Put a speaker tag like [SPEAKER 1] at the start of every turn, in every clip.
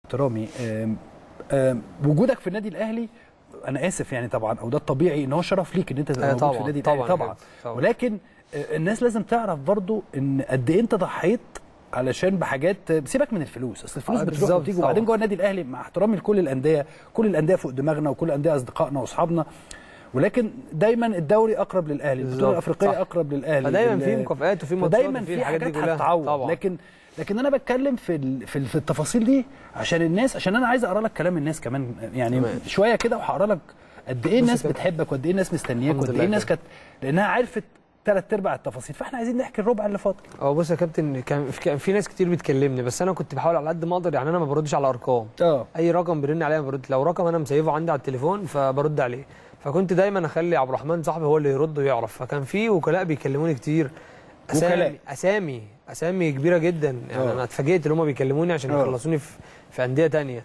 [SPEAKER 1] احترامي آم، آم، وجودك في النادي الاهلي انا اسف يعني طبعا او ده الطبيعي ان هو شرف ليك ان انت تبقى
[SPEAKER 2] آه،
[SPEAKER 1] موجود في
[SPEAKER 2] طبعاً،
[SPEAKER 1] النادي الاهلي
[SPEAKER 2] طبعاً
[SPEAKER 1] طبعا
[SPEAKER 2] كده، طبعاً.
[SPEAKER 1] ولكن آه، الناس لازم تعرف برضو ان قد ايه انت ضحيت علشان بحاجات سيبك من الفلوس اصل الفلوس
[SPEAKER 2] آه،
[SPEAKER 1] بتروح
[SPEAKER 2] بالظبط،
[SPEAKER 1] وتيجي وبعدين
[SPEAKER 2] طبعاً.
[SPEAKER 1] جوه النادي الاهلي مع احترامي لكل الانديه كل الانديه فوق دماغنا وكل الانديه اصدقائنا واصحابنا ولكن دايما الدوري اقرب للاهلي البطوله
[SPEAKER 2] بالظبط،
[SPEAKER 1] الافريقيه
[SPEAKER 2] صح.
[SPEAKER 1] اقرب للاهلي
[SPEAKER 2] فدايما
[SPEAKER 1] ال-
[SPEAKER 2] في مكافآت وفي ماتشات
[SPEAKER 1] فدايما
[SPEAKER 2] وفي
[SPEAKER 1] في
[SPEAKER 2] الحاجات دي
[SPEAKER 1] حاجات
[SPEAKER 2] كلها.
[SPEAKER 1] هتتعوض
[SPEAKER 2] طبعاً.
[SPEAKER 1] لكن لكن انا بتكلم في ال- في ال- في التفاصيل دي عشان الناس عشان انا عايز اقرا لك كلام الناس كمان يعني
[SPEAKER 2] تمام.
[SPEAKER 1] شويه كده وهقرا لك قد ايه
[SPEAKER 2] بص
[SPEAKER 1] الناس
[SPEAKER 2] كده.
[SPEAKER 1] بتحبك وقد ايه الناس مستنياك
[SPEAKER 2] الحمد
[SPEAKER 1] وقد
[SPEAKER 2] لله
[SPEAKER 1] ايه الناس
[SPEAKER 2] كده.
[SPEAKER 1] كانت لانها عرفت ثلاث ارباع التفاصيل فاحنا عايزين نحكي الربع اللي فاضل
[SPEAKER 2] اه بص يا كابتن كان في, كان في ناس كتير بتكلمني بس انا كنت بحاول على قد ما اقدر يعني انا ما بردش على ارقام
[SPEAKER 1] اه
[SPEAKER 2] اي رقم بيرن عليا برد لو رقم انا مسيفه عندي على التليفون فبرد عليه فكنت دايما اخلي عبد الرحمن صاحبي هو اللي يرد ويعرف فكان في وكلاء بيكلموني كتير
[SPEAKER 1] وكلاء.
[SPEAKER 2] اسامي اسامي اسامي كبيره جدا يعني
[SPEAKER 1] آه.
[SPEAKER 2] انا اتفاجئت ان هم بيكلموني عشان
[SPEAKER 1] آه.
[SPEAKER 2] يخلصوني في, في انديه تانية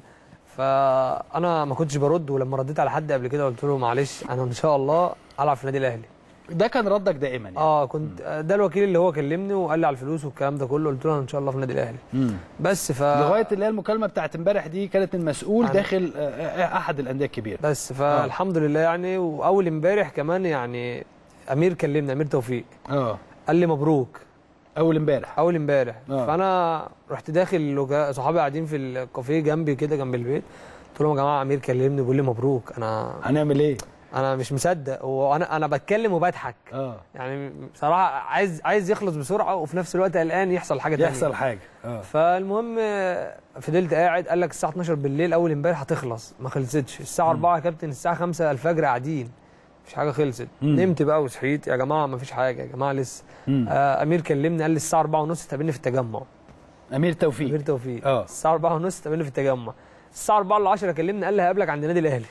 [SPEAKER 2] فانا ما كنتش برد ولما رديت على حد قبل كده قلت له معلش انا ان شاء الله العب في النادي الاهلي
[SPEAKER 1] ده كان ردك دائما يعني
[SPEAKER 2] اه كنت ده الوكيل اللي هو كلمني وقال لي على الفلوس والكلام ده كله قلت له انا ان شاء الله في النادي الاهلي
[SPEAKER 1] مم.
[SPEAKER 2] بس ف
[SPEAKER 1] لغايه اللي هي المكالمه بتاعت امبارح دي كانت من مسؤول
[SPEAKER 2] عن-
[SPEAKER 1] داخل آه، آه، احد الانديه الكبيره
[SPEAKER 2] بس فالحمد لله يعني واول امبارح كمان يعني امير كلمني امير توفيق
[SPEAKER 1] اه
[SPEAKER 2] قال لي مبروك
[SPEAKER 1] اول امبارح
[SPEAKER 2] اول امبارح
[SPEAKER 1] آه.
[SPEAKER 2] فانا رحت داخل وجا- صحابي قاعدين في الكافيه جنبي كده جنب البيت قلت لهم يا جماعه امير كلمني بيقول لي مبروك انا
[SPEAKER 1] هنعمل ايه
[SPEAKER 2] انا مش مصدق وانا انا بتكلم وبضحك
[SPEAKER 1] اه
[SPEAKER 2] يعني بصراحه عايز عايز يخلص بسرعه وفي نفس الوقت قلقان يحصل حاجه تانية
[SPEAKER 1] يحصل حاجه اه
[SPEAKER 2] فالمهم آه، فضلت قاعد قال لك الساعه 12 بالليل اول امبارح هتخلص ما خلصتش الساعه 4 يا كابتن الساعه 5 الفجر قاعدين مفيش حاجه خلصت
[SPEAKER 1] مم.
[SPEAKER 2] نمت بقى وصحيت يا جماعه مفيش حاجه يا جماعه لسه
[SPEAKER 1] مم.
[SPEAKER 2] آه امير كلمني قال لي الساعه 4 ونص تقابلني في التجمع
[SPEAKER 1] امير توفيق
[SPEAKER 2] امير توفيق
[SPEAKER 1] آه.
[SPEAKER 2] الساعه 4 ونص تقابلني في التجمع الساعه 4 ل 10 كلمني قال لي هقابلك عند النادي الاهلي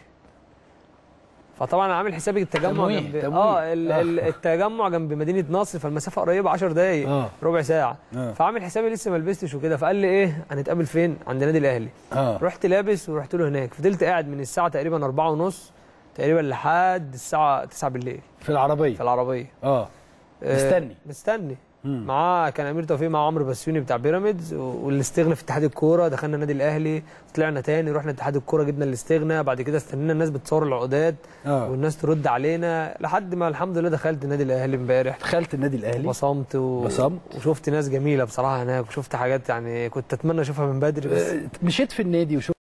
[SPEAKER 2] فطبعا انا عامل حسابي التجمع
[SPEAKER 1] تمويه،
[SPEAKER 2] جنب
[SPEAKER 1] تمويه.
[SPEAKER 2] اه ال-
[SPEAKER 1] آه.
[SPEAKER 2] ال- التجمع جنب مدينه نصر فالمسافه قريبه 10 دقائق
[SPEAKER 1] اه
[SPEAKER 2] ربع ساعه
[SPEAKER 1] اه
[SPEAKER 2] فعامل حسابي لسه ما لبستش وكده فقال لي ايه هنتقابل فين عند النادي الاهلي
[SPEAKER 1] اه
[SPEAKER 2] رحت لابس ورحت له هناك فضلت قاعد من الساعه تقريبا 4 ونص تقريبا لحد الساعه 9 بالليل
[SPEAKER 1] في العربيه
[SPEAKER 2] في العربيه
[SPEAKER 1] اه
[SPEAKER 2] آه،
[SPEAKER 1] مستني.
[SPEAKER 2] مستني
[SPEAKER 1] مم.
[SPEAKER 2] معاه كان امير توفيق مع عمرو بسيوني بتاع بيراميدز والاستغنى في اتحاد الكوره دخلنا النادي الاهلي طلعنا تاني رحنا اتحاد الكوره جبنا الاستغنى بعد كده استنينا الناس بتصور العقودات
[SPEAKER 1] اه
[SPEAKER 2] والناس ترد علينا لحد ما الحمد لله دخلت النادي الاهلي امبارح
[SPEAKER 1] دخلت النادي الاهلي
[SPEAKER 2] بصمت و...
[SPEAKER 1] بصمت.
[SPEAKER 2] وشفت ناس جميله بصراحه هناك وشفت حاجات يعني كنت اتمنى اشوفها من بدري بس
[SPEAKER 1] آه، مشيت في النادي وشفت